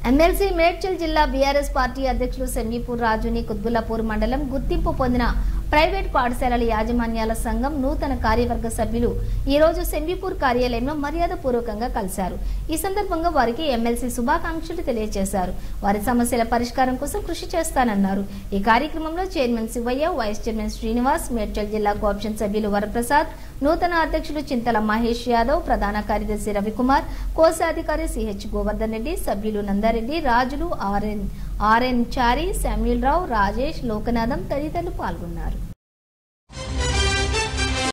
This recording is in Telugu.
ఎమ్మెల్సీ మేడ్చల్ జిల్లా బీఆర్ఎస్ పార్టీ అధ్యక్షులు సెమీపూర్ రాజుని కుత్బుల్లాపూర్ మండలం గుర్తింపు పొందిన ప్రైవేట్ పాఠశాలల యాజమాన్యాల సంఘం నూతన కార్యవర్గ సభ్యులు ఈ రోజు సెంబీపూర్ కార్యాలయంలో మర్యాదపూర్వకంగా కలిశారు ఈ సందర్భంగా వారికి ఎమ్మెల్సీ శుభాకాంక్షలు తెలియజేశారు వారి సమస్యల పరిష్కారం కోసం కృషి చేస్తానన్నారు ఈ కార్యక్రమంలో chairman Shivayya vice chairman Srinivas Medchal జిల్లా కోఆప్షన్ సభ్యులు వరప్రసాద్ నూతన అధ్యక్షులు చింతల మహేష్ యాదవ్ ప్రధాన కార్యదర్శి రవికుమార్ కోశాధికారి సిహెచ్ గోవర్ధన్ రెడ్డి సభ్యులు Nandareddy Rajulu RN RN Chari Samuel Rao Rajesh Lokanatham తదితరులు పాల్గొన్నారు